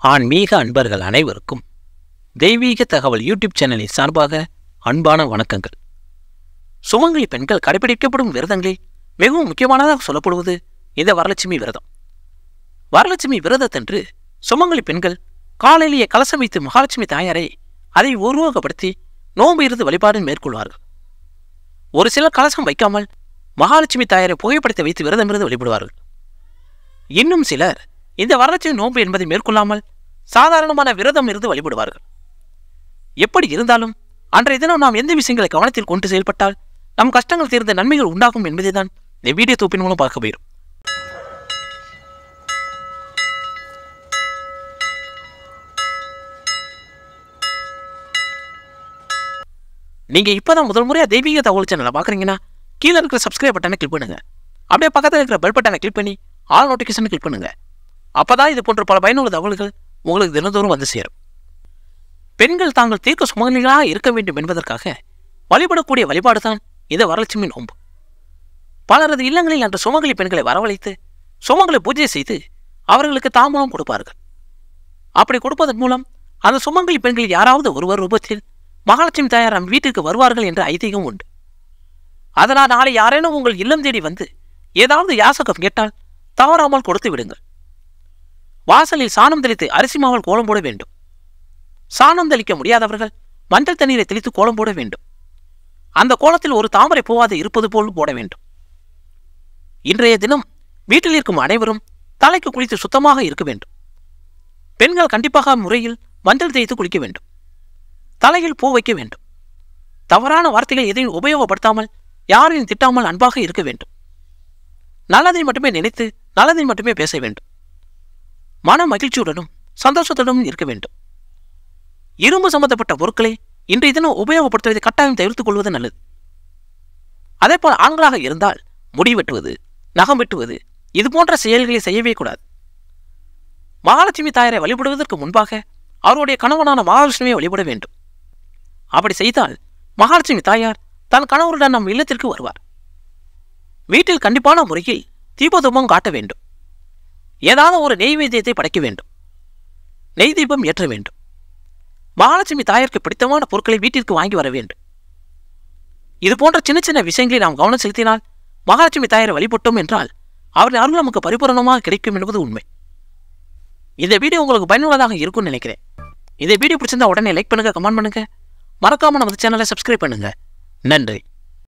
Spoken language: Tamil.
ஆன்மீக அன்பர்கள் அனைவருக்கும் தெய்வீக தகவல் யூடியூப் சேனலின் சார்பாக அன்பான வணக்கங்கள் சுமங்கலி பெண்கள் கடைபிடிக்கப்படும் விரதங்களில் மிகவும் முக்கியமானதாக சொல்லப்படுவது இந்த வரலட்சுமி விரதம் வரலட்சுமி விரதத்தன்று சுமங்கலி பெண்கள் காலையிலேயே கலசம் வைத்து மகாலட்சுமி தாயாரை அதை உருவகப்படுத்தி நோன்பு இருந்து வழிபாடு மேற்கொள்வார்கள் ஒரு சிலர் கலசம் வைக்காமல் மகாலட்சுமி தாயாரை புகைப்படத்தை வைத்து விரதம் இருந்து வழிபடுவார்கள் இன்னும் சிலர் இந்த வரலட்சுமி நோன்பு என்பதை மேற்கொள்ளாமல் சாதாரணமான விரதம் இருந்து வழிபடுவார்கள் எப்படி இருந்தாலும் அன்றைய தினம் நாம் எந்த விஷயங்களை கவனத்தில் கொண்டு செயல்பட்டால் நம் கஷ்டங்கள் தீர்ந்த நன்மைகள் உண்டாகும் என்பதை தான் இந்த வீடியோ தொப்பின் மூலம் பார்க்க போயிடும் நீங்க இப்பதான் முதல் முறையா தெய்வீக தகவல் சேனலை பாக்குறீங்கன்னா கீழே இருக்கிற சப்ஸ்கிரைப் பட்டனை கிளிக் பண்ணுங்க அப்படியே பக்கத்தில் இருக்கிற பெல் பட்டனை கிளிக் பண்ணி ஆல் நோட்டிஃபிகேஷனை கிளிக் பண்ணுங்க அப்பதான் இது போன்ற பல பயனுள்ள தகவல்கள் உங்களுக்கு தினந்தோறும் வந்து சேரும் பெண்கள் தாங்கள் தீர்க்க சுமங்கலிகளாக இருக்க வேண்டும் என்பதற்காக வழிபடக்கூடிய வழிபாடு தான் இந்த வரலட்சுமி நோன்பு பலரது இல்லங்களில் அன்று சுமங்கலி பெண்களை வரவழைத்து சுமங்கலை பூஜை செய்து அவர்களுக்கு தாம்பூலம் கொடுப்பார்கள் அப்படி கொடுப்பதன் மூலம் அந்த சுமங்கலி பெண்களில் யாராவது ஒருவர் ரூபத்தில் மகாலட்சுமி தாயார் நம் வீட்டிற்கு வருவார்கள் என்ற ஐதீகம் உண்டு அதனால் நாளை யாரேனும் உங்கள் இல்லம் தேடி வந்து ஏதாவது யாசகம் கேட்டால் தவறாமல் கொடுத்து விடுங்கள் வாசலில் சாணம் தெளித்து அரிசி மாவல் கோலம் போட வேண்டும் சாணம் தெளிக்க முடியாதவர்கள் மஞ்சள் தண்ணீரை தெளித்து கோலம் போட வேண்டும் அந்த கோலத்தில் ஒரு தாமரை பூவாது இருப்பது போல் போட வேண்டும் இன்றைய தினம் வீட்டில் இருக்கும் அனைவரும் தலைக்கு குளித்து சுத்தமாக இருக்க வேண்டும் பெண்கள் கண்டிப்பாக முறையில் மஞ்சள் தேய்த்து குளிக்க வேண்டும் தலையில் பூ வைக்க வேண்டும் தவறான வார்த்தைகள் எதையும் உபயோகப்படுத்தாமல் யாரையும் திட்டாமல் அன்பாக இருக்க வேண்டும் நல்லதை மட்டுமே நினைத்து நல்லதை மட்டுமே பேச வேண்டும் மன மகிழ்ச்சியுடனும் சந்தோஷத்துடனும் இருக்க வேண்டும் இரும்பு சம்பந்தப்பட்ட பொருட்களை இன்றைய தினம் உபயோகப்படுத்துவதை கட்டாயம் தவிர்த்துக் கொள்வது நல்லது அதே போல் ஆண்களாக இருந்தால் முடி வெட்டுவது நகம் வெட்டுவது இது போன்ற செயல்களை செய்யவே கூடாது மகாலட்சுமி தாயாரை வழிபடுவதற்கு முன்பாக அவருடைய கணவனான மகாவிஷ்ணுவை வழிபட வேண்டும் அப்படி செய்தால் மகாலட்சுமி தாயார் தன் கணவருடன் நம் இல்லத்திற்கு வருவார் வீட்டில் கண்டிப்பான முறையில் தீபதூபம் காட்ட வேண்டும் ஏதாவது ஒரு நெய்வேத்தியத்தை படைக்க வேண்டும் நெய் தீபம் ஏற்ற வேண்டும் மகாலட்சுமி தாயாருக்கு பிடித்தமான பொருட்களை வீட்டிற்கு வாங்கி வர வேண்டும் இது போன்ற சின்ன சின்ன விஷயங்களை நாம் கவனம் செலுத்தினால் மகாலட்சுமி தாயாரை வழிபட்டோம் என்றால் அவரின் அருள் நமக்கு பரிபூரணமாக கிடைக்கும் என்பது உண்மை இந்த வீடியோ உங்களுக்கு பயனுள்ளதாக இருக்கும்னு நினைக்கிறேன் இந்த வீடியோ பிடிச்சிருந்தா உடனே லைக் பண்ணுங்க கமெண்ட் பண்ணுங்க மறக்காம நமது சேனலை சப்ஸ்கிரைப் பண்ணுங்க நன்றி